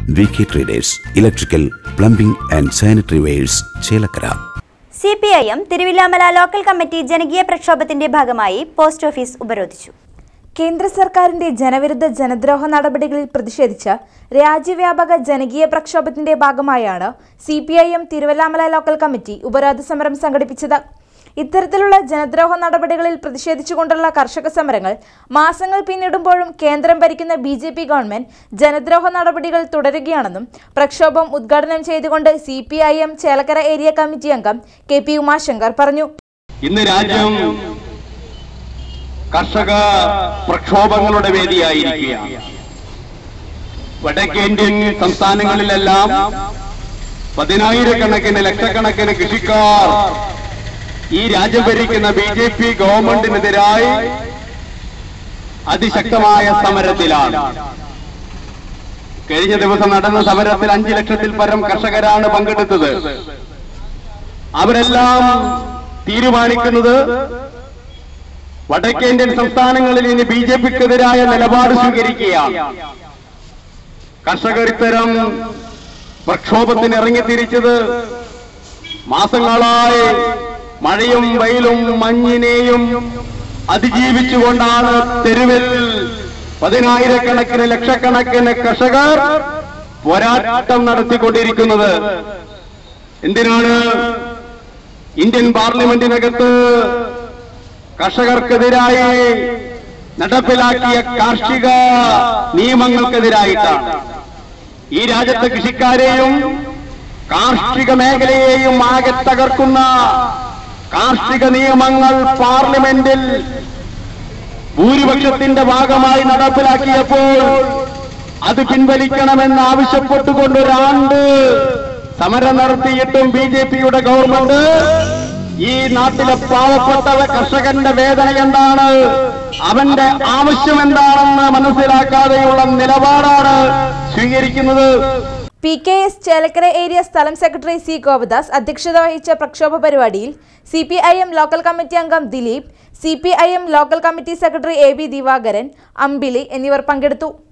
V K traders electrical plumbing and sanitary wares Chelakkara C P I M Thiruvilwamala local committee ജനകീയ പ്രക്ഷോഭത്തിന്റെ ഭാഗമായി post office ഉപരോധിച്ചു കേന്ദ്ര സർക്കാരിന്റെ ജനവിരുദ്ധ ജനദ്രോഹ നടപടികളിൽ പ്രതിഷേധിച്ച് രാജ്യവ്യാപക ജനകീയ പ്രക്ഷോഭത്തിന്റെ ഭാഗമായാണ് C P I M Thiruvilwamala local committee ഉപരോധ സമരം സംഘടിപ്പിച്ചത് ഇത്തരത്തിലുള്ള ജനദ്രോഹ നടപടികളിൽ പ്രതിഷേധിച്ചുകൊണ്ടുള്ള കർഷക സമരങ്ങൾ മാസങ്ങൾ പിന്നിടുമ്പോഴും കേന്ദ്രം ഭരിക്കുന്ന ബി ജെ പി ഗവൺമെന്റ് ജനദ്രോഹ നടപടികൾ തുടരുകയാണെന്നും പ്രക്ഷോഭം ഉദ്ഘാടനം ചെയ്തുകൊണ്ട് C P I M Chelakkara area committee അംഗം കെ പി ഉമാശങ്കർ പറഞ്ഞു ഇന്ന് രാജ്യം കർഷക പ്രക്ഷോഭങ്ങളുടെ വേദിയായിരിക്കുകയാണ് വടക്കേന്ത്യൻ സംസ്ഥാനങ്ങളിലെല്ലാം പതിനായിരക്കണക്കിന് ലക്ഷക്കണക്കിന് കൃഷിക്കാർ ഈ രാജ്യം ഭരിക്കുന്ന ബി ജെ പി ഗവൺമെന്റിനെതിരായി അതിശക്തമായ സമരത്തിലാണ് കഴിഞ്ഞ ദിവസം നടന്ന സമരത്തിൽ അഞ്ചു ലക്ഷത്തിൽ പരം കർഷകരാണ് പങ്കെടുത്തത് അവരെല്ലാം തീരുമാനിക്കുന്നത് വടക്കേന്ത്യൻ സംസ്ഥാനങ്ങളിൽ ഇനി ബി ജെ പിക്കെതിരായ നിലപാട് സ്വീകരിക്കുകയാണ് കർഷകർ ഇത്തരം പ്രക്ഷോഭത്തിന് ഇറങ്ങിത്തിരിച്ചത് മാസങ്ങളായി മഴയും വെയിലും മഞ്ഞിനെയും അതിജീവിച്ചുകൊണ്ടാണ് തെരുവിൽ പതിനായിരക്കണക്കിന് ലക്ഷക്കണക്കിന് കർഷകർ പോരാട്ടം നടത്തിക്കൊണ്ടിരിക്കുന്നത് എന്തിനാണ് ഇന്ത്യൻ പാർലമെന്റിനകത്ത് കർഷകർക്കെതിരായി നടപ്പിലാക്കിയ കാർഷിക നിയമങ്ങൾക്കെതിരായിട്ടാണ് ഈ രാജ്യത്തെ കൃഷിക്കാരെയും കാർഷിക മേഖലയെയും ആകെ തകർക്കുന്ന കാർഷിക നിയമങ്ങൾ പാർലമെന്റിൽ ഭൂരിപക്ഷത്തിന്റെ ഭാഗമായി നടപ്പിലാക്കിയപ്പോൾ അത് പിൻവലിക്കണമെന്ന് ആവശ്യപ്പെട്ടുകൊണ്ട് ഒരാണ്ട് സമരം നടത്തിയിട്ടും ബി ജെ പിയുടെ ഗവൺമെന്റ് ഈ നാട്ടിലെ പാവപ്പെട്ട കർഷകന്റെ വേദന എന്താണ് അവന്റെ ആവശ്യം എന്താണെന്ന് മനസ്സിലാക്കാതെയുള്ള നിലപാടാണ് സ്വീകരിക്കുന്നത് P K S Chelakkara area സ്ഥലം സെക്രട്ടറി സി ഗോപദാസ് അധ്യക്ഷത വഹിച്ച പ്രക്ഷോഭ പരിപാടിയിൽ C P I M local committee അംഗം Dileep C P I M local committee secretary A B Divakaran Ambili എന്നിവർ പങ്കെടുത്തു